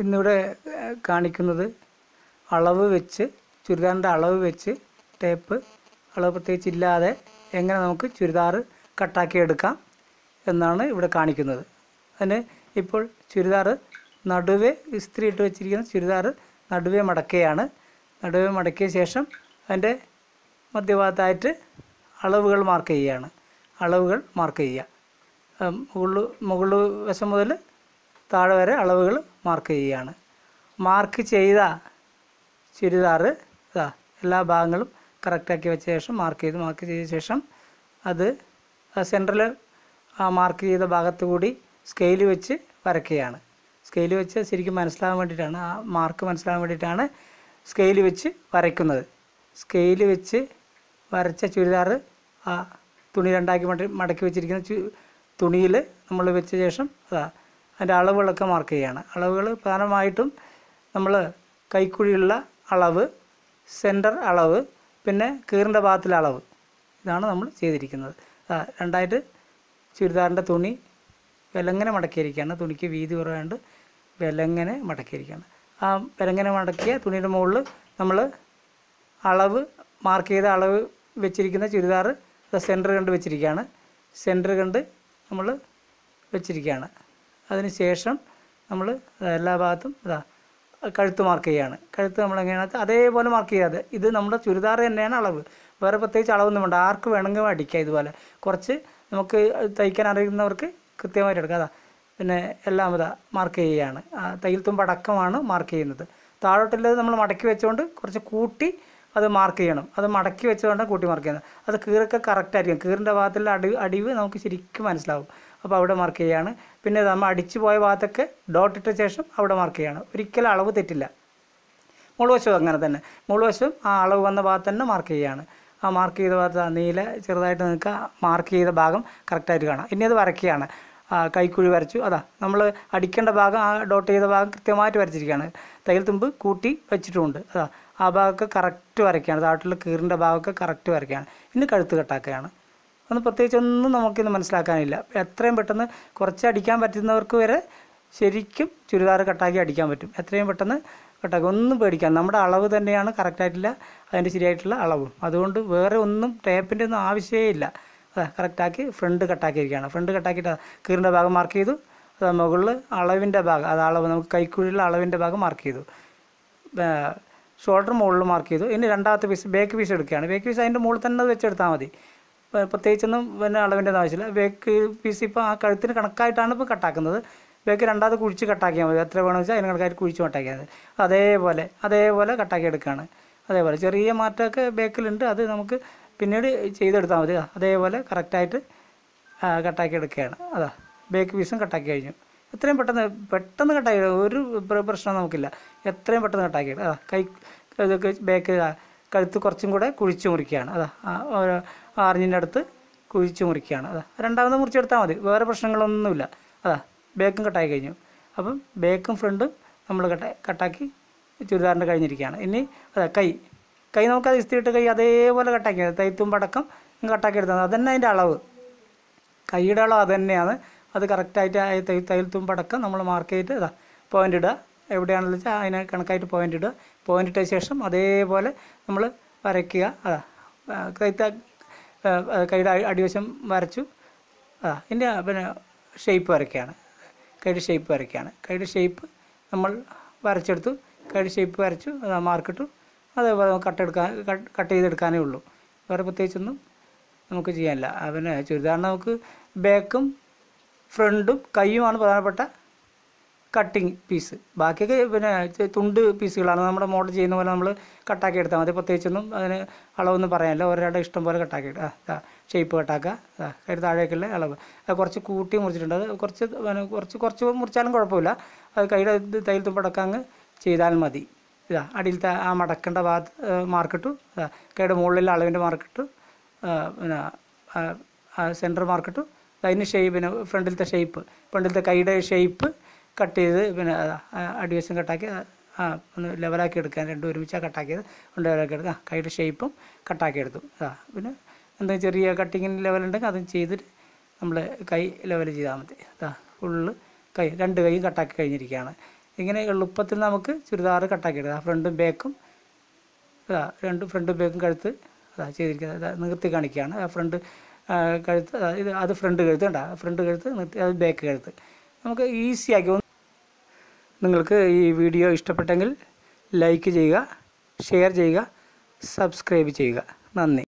ഇന്നിവിടെ ഏഹ്, കാണിക്കുന്നത് അളവ് വെച്ച് ചുരിദാറിൻ്റെ അളവ് വെച്ച് ടേപ്പ് അളവ് പ്രത്യേകിച്ച് ഇല്ലാതെ എങ്ങനെ നമുക്ക് ചുരിദാർ കട്ടാക്കി എടുക്കാം എന്നാണ് ഇവിടെ കാണിക്കുന്നത് അതിന് ഇപ്പോൾ ചുരിദാർ നടുവേ ഇസ്ത്രി ഇട്ട് വെച്ചിരിക്കുന്ന ചുരിദാർ നടുവേ മടക്കുകയാണ് നടുവേ മടക്കിയ ശേഷം അതിൻ്റെ മധ്യഭാഗത്തായിട്ട് അളവുകൾ മാർക്ക് ചെയ്യുകയാണ് അളവുകൾ മാർക്ക് ചെയ്യുക ഉം, മുകളിൽ മുകളിൽ വശം മുതൽ താഴെ വരെ അളവുകൾ മാർക്ക് ചെയ്യുകയാണ് മാർക്ക് ചെയ്ത ചുരിദാർ ഇതാ എല്ലാ ഭാഗങ്ങളും കറക്റ്റാക്കി വെച്ച ശേഷം മാർക്ക് ചെയ്ത് മാർക്ക് ചെയ്ത ശേഷം അത് സെൻട്രൽ ആ മാർക്ക് ചെയ്ത ഭാഗത്ത് കൂടി സ്കെയിൽ വെച്ച് വരയ്ക്കുകയാണ് സ്കെയിൽ വെച്ച് ശരിക്കും മനസ്സിലാകാൻ വേണ്ടിയിട്ടാണ് ആ മാർക്ക് മനസ്സിലാകാൻ വേണ്ടിയിട്ടാണ് സ്കെയിൽ വെച്ച് വരയ്ക്കുന്നത് സ്കെയിൽ വെച്ച് വരച്ച ചുരിദാർ ആ തുണി രണ്ടാക്കി മട മടക്കി വെച്ചിരിക്കുന്ന ചു തുണിയിൽ നമ്മൾ വെച്ച ശേഷം അതാ അതിൻ്റെ അളവുകളൊക്കെ മാർക്ക് ചെയ്യുകയാണ് അളവുകൾ പ്രധാനമായിട്ടും നമ്മൾ കൈക്കുഴിയുള്ള അളവ് സെൻറ്റർ അളവ് പിന്നെ കീറിൻ്റെ ഭാഗത്തിലെ അളവ് ഇതാണ് നമ്മൾ ചെയ്തിരിക്കുന്നത് ആ, രണ്ടായിട്ട് ചുരിദാറിൻ്റെ തുണി വിലങ്ങനെ മടക്കിയിരിക്കുകയാണ് തുണിക്ക് വീതി കുറവായതുകൊണ്ട് വിലങ്ങനെ മടക്കിയിരിക്കുകയാണ് ആ വിലങ്ങനെ മടക്കിയ തുണിയുടെ മുകളിൽ നമ്മൾ അളവ് മാർക്ക് ചെയ്ത അളവ് വെച്ചിരിക്കുന്ന ചുരിദാർ സെൻറ്റർ കണ്ട് വെച്ചിരിക്കുകയാണ് സെൻറ്റർ കണ്ട് നമ്മൾ വെച്ചിരിക്കുകയാണ് അതിന് ശേഷം നമ്മൾ എല്ലാ ഭാഗത്തും ഇതാ കഴുത്ത് മാർക്ക് ചെയ്യുകയാണ് കഴുത്ത് നമ്മൾ എങ്ങനെയാണ് അതേപോലെ മാർക്ക് ചെയ്യാതെ ഇത് നമ്മുടെ ചുരിദാർ തന്നെയാണ് അളവ് വേറെ പ്രത്യേകിച്ച് അളവൊന്നും വേണ്ട ആർക്ക് വേണമെങ്കിൽ അടിക്കാം ഇതുപോലെ കുറച്ച് നമുക്ക് തയ്ക്കാൻ അറിയുന്നവർക്ക് കൃത്യമായിട്ട് എടുക്കാം അതാ പിന്നെ എല്ലാം ഇതാ മാർക്ക് ചെയ്യുകയാണ് ആ തയ്യൽ തുമ്പ് അടക്കമാണ് മാർക്ക് ചെയ്യുന്നത് താഴോട്ടുള്ളത് നമ്മൾ മടക്കി വെച്ചുകൊണ്ട് കുറച്ച് കൂട്ടി അത് മാർക്ക് ചെയ്യണം അത് മടക്കി വെച്ചുകൊണ്ട് കൂട്ടി മാർക്ക് ചെയ്യുന്നത് അത് കീറൊക്കെ കറക്റ്റ് ആയിരിക്കും കീറിൻ്റെ ഭാഗത്തുള്ള അടി അടിവ് നമുക്ക് ശരിക്കും മനസ്സിലാവും അപ്പോൾ അവിടെ മാർക്ക് ചെയ്യുകയാണ് പിന്നെ നമ്മൾ അടിച്ചു പോയ ഭാഗത്തൊക്കെ ഡോട്ട് ഇട്ട ശേഷം അവിടെ മാർക്ക് ചെയ്യുകയാണ് ഒരിക്കലും അളവ് തെറ്റില്ല മുഴുവശവും അങ്ങനെ തന്നെ മുഴുവശവും ആ അളവ് വന്ന ഭാഗത്ത് തന്നെ മാർക്ക് ചെയ്യുകയാണ് ആ മാർക്ക് ചെയ്ത ഭാഗത്ത് ആ നീല ചെറുതായിട്ട് നിങ്ങൾക്ക് മാർക്ക് ചെയ്ത ഭാഗം കറക്റ്റായിട്ട് കാണാം ഇനി അത് വരയ്ക്കുകയാണ് ആ കൈക്കുഴി വരച്ചു അതാ നമ്മൾ അടിക്കേണ്ട ഭാഗം ആ ഡോട്ട് ചെയ്ത ഭാഗം കൃത്യമായിട്ട് വരച്ചിരിക്കുകയാണ് തയ്യൽ തുമ്പ് കൂട്ടി വെച്ചിട്ടുമുണ്ട് അതാ ആ ഭാഗമൊക്കെ കറക്റ്റ് വരയ്ക്കുകയാണ് താട്ടിൽ കീറിൻ്റെ ഭാഗമൊക്കെ കറക്റ്റ് വരയ്ക്കുകയാണ് ഇനി കഴുത്ത് കെട്ടാക്കുകയാണ് ഒന്ന് പ്രത്യേകിച്ച് ഒന്നും നമുക്കിന്ന് മനസ്സിലാക്കാനില്ല എത്രയും പെട്ടെന്ന് കുറച്ച് അടിക്കാൻ പറ്റുന്നവർക്ക് വരെ ശരിക്കും ചുരിദാർ കട്ടാക്കി അടിക്കാൻ പറ്റും എത്രയും പെട്ടെന്ന് കട്ടാക്കി ഒന്നും പേടിക്കാൻ നമ്മുടെ അളവ് തന്നെയാണ് കറക്റ്റായിട്ടില്ല അതിൻ്റെ ശരിയായിട്ടുള്ള അളവും അതുകൊണ്ട് വേറെ ഒന്നും ടേപ്പിൻ്റെ ഒന്നും ആവശ്യമേ ഇല്ല അതാ കറക്റ്റാക്കി ഫ്രണ്ട് കട്ടാക്കിയിരിക്കുകയാണ് ഫ്രണ്ട് കട്ടാക്കിയിട്ട് കീറിൻ്റെ ഭാഗം മാർക്ക് ചെയ്തു അത് മുകളിൽ അളവിൻ്റെ ഭാഗം അത് അളവ് നമുക്ക് കൈക്കുഴിയുള്ള അളവിൻ്റെ ഭാഗം മാർക്ക് ചെയ്തു ഷോൾഡർ മുകളിൽ മാർക്ക് ചെയ്തു ഇനി രണ്ടാമത്തെ പീസ് ബേക്ക് പീസ് എടുക്കുകയാണ് ബേക്ക് പീസ് അതിൻ്റെ മുകളിൽ തന്നെ വെച്ചെടുത്താൽ മതി പ- പ്രത്യേകിച്ചൊന്നും പിന്നെ അളവിൻ്റെ ഒന്നും ആവശ്യമില്ല ബേക്ക് പീസ് ഇപ്പോൾ ആ കഴുത്തിന് കണക്കായിട്ടാണ് ഇപ്പോൾ കട്ടാക്കുന്നത് ബേക്ക് രണ്ടാമത് കുഴിച്ച് കട്ടാക്കിയാൽ മതി എത്ര വേണമെന്ന് വെച്ചാൽ അതിന് കണക്കായിട്ട് കുഴിച്ച് കട്ടാക്കിയാൽ മതി അതേപോലെ അതേപോലെ കട്ടാക്കി എടുക്കുകയാണ് അതേപോലെ ചെറിയ മാറ്റമൊക്കെ ബേക്കിലുണ്ട് അത് നമുക്ക് പിന്നീട് ചെയ്തെടുത്താൽ മതി അതേപോലെ കറക്റ്റായിട്ട് കട്ടാക്കി എടുക്കുകയാണ് അതാ ബേക്ക് പീസും കട്ടാക്കി കഴിഞ്ഞു എത്രയും പെട്ടെന്ന് പെട്ടെന്ന് കട്ടാക്കി ഒരു പ്ര- പ്രശ്നം നമുക്കില്ല എത്രയും പെട്ടെന്ന് കട്ടാക്കി എടുക്കുക അതാ കൈ ഇതൊക്കെ ബേക്ക് ആ, കഴുത്ത് കുറച്ചും കൂടെ കുഴിച്ച് മുറിക്കുകയാണ് അതാ ആ ഓരോ ആറിഞ്ചിൻ്റെ അടുത്ത് കുഴിച്ച് മുറിക്കുകയാണ് അതാ രണ്ടാമത് മുറിച്ചെടുത്താൽ മതി വേറെ പ്രശ്നങ്ങളൊന്നുമില്ല അതാ ബേക്കും കട്ടാക്കി കഴിഞ്ഞു അപ്പം ബേക്കും ഫ്രണ്ടും നമ്മൾ കട്ട കട്ടാക്കി ചുരിദാറിൻ്റെ കഴിഞ്ഞിരിക്കുകയാണ് ഇനി അതാ കൈ കൈ നമുക്ക് അത് ഇസ്തിരിട്ട് കൈ അതേപോലെ കട്ടാക്കി തൈത്തുമ്പടക്കം കട്ടാക്കി എടുത്താൽ മതി അതന്നെ അതിൻ്റെ അളവ് കൈയുടെ അളവ് അത് തന്നെയാണ് അത് കറക്റ്റായിട്ട് ആ തൈ തയ്യൽ തുമ്പടക്കം നമ്മൾ മാർക്ക് ചെയ്തിട്ട് ഇതാ പോയിൻ്റ് ഇടുക എവിടെയാണെന്ന് വെച്ചാൽ അതിനെ കണക്കായിട്ട് പോയിൻ്റ് ഇടുക പോയിൻ്റ് ഇട്ട ശേഷം അതേപോലെ നമ്മൾ വരയ്ക്കുക അതാ ആ, കൈത്ത ആ, ആ, കൈയുടെ അടി- അടിവശം വരച്ചു ആ ഇനി പിന്നെ ഷേപ്പ് വരയ്ക്കുകയാണ് കൈയുടെ ഷേപ്പ് വരയ്ക്കുകയാണ് കൈയുടെ ഷേപ്പ് നമ്മൾ വരച്ചെടുത്തു കൈയുടെ ഷേപ്പ് വരച്ചു അത് മാർക്കിട്ടു അതേപോലെ നമുക്ക് കട്ടെടുക്കാൻ കട്ട് കട്ട് ചെയ്തെടുക്കാനേ ഉള്ളൂ വേറെ പ്രത്യേകിച്ചൊന്നും നമുക്ക് ചെയ്യാനില്ല ആ, പിന്നെ ചുരിദാറിന് നമുക്ക് ബാക്കും ഫ്രണ്ടും കൈയുമാണ് പ്രധാനപ്പെട്ട കട്ടിങ് പീസ് ബാക്കിയൊക്കെ പിന്നെ ചെ- തുണ്ട് പീസുകളാണ് നമ്മുടെ മോഡൽ ചെയ്യുന്ന പോലെ നമ്മൾ കട്ടാക്കി എടുത്താൽ മതി പ്രത്യേകിച്ചൊന്നും അതിന് അളവൊന്നും പറയാനില്ല ഒരാളുടെ ഇഷ്ടം പോലെ കട്ടാക്കി ഇടുക ആ ഷേപ്പ് കട്ടാക്കുക ആ കൈ താഴേക്കുള്ള അളവ് അത് കുറച്ച് കൂട്ടി മുറിച്ചിട്ടുണ്ട് അത് കുറച്ച് പിന്നെ കുറച്ച് കുറച്ച് മുറിച്ചാലും കുഴപ്പമില്ല അത് കൈയുടെ ഇത് തയ്യൽ തുമ്പടക്കം അങ്ങ് ചെയ്താൽ മതി ഇതാ അടിയിലത്തെ ആ മടക്കേണ്ട ഭാഗത്ത് മാർക്കിട്ടു ഇതാ കൈയുടെ മുകളിലുള്ള അളവിൻ്റെ മാർക്കിട്ടു പിന്നെ സെൻറ്റർ മാർക്കിട്ടു അതിന് ഷേപ്പ് പിന്നെ ഫ്രണ്ടിലത്തെ ഷേപ്പ് ഫ്രണ്ടിലത്തെ കൈയുടെ ഷേപ്പ് കട്ട് ചെയ്ത് പിന്നെ അതാ, ആ അടിവശം കട്ടാക്കി ആ, ആ ഒന്ന് ലെവലാക്കി എടുക്കാൻ രണ്ടും ഒരുമിച്ചാണ് കട്ടാക്കിയത് കൊണ്ട് ലെവലാക്കി എടുക്കുക ആ, കൈയുടെ ഷേപ്പും കട്ടാക്കി എടുത്തു ആ പിന്നെ എന്തെങ്കിലും ചെറിയ കട്ടിങ്ങിന് ലെവലുണ്ടെങ്കിൽ അതും ചെയ്തിട്ട് നമ്മൾ കൈ ലെവൽ ചെയ്താൽ മതി അതാ ഫുള്ള് കൈ രണ്ട് കൈയും കട്ടാക്കി കഴിഞ്ഞിരിക്കുകയാണ് ഇങ്ങനെ എളുപ്പത്തിൽ നമുക്ക് ചുരിദാർ കട്ടാക്കി എടുക്കാം ഫ്രണ്ടും ബാക്കും അതാ രണ്ട് ഫ്രണ്ടും ബാക്കും കഴുത്ത് അതാ ചെയ്തിരിക്കുന്നത് അതാ നിർത്തി കാണിക്കുകയാണ് ആ ഫ്രണ്ട് ആ, കഴുത്ത് അതാ ഇത് അത് ഫ്രണ്ട് കഴുത്ത് കണ്ട ഫ്രണ്ട് കഴുത്ത് നിർത്തി അത് ബാക്ക് കഴുത്ത് നമുക്ക് ഈസിയാക്കി ഒന്ന് നിങ്ങൾക്ക് ഈ വീഡിയോ ഇഷ്ടപ്പെട്ടെങ്കിൽ ലൈക്ക് ചെയ്യുക ഷെയർ ചെയ്യുക സബ്സ്ക്രൈബ് ചെയ്യുക നന്ദി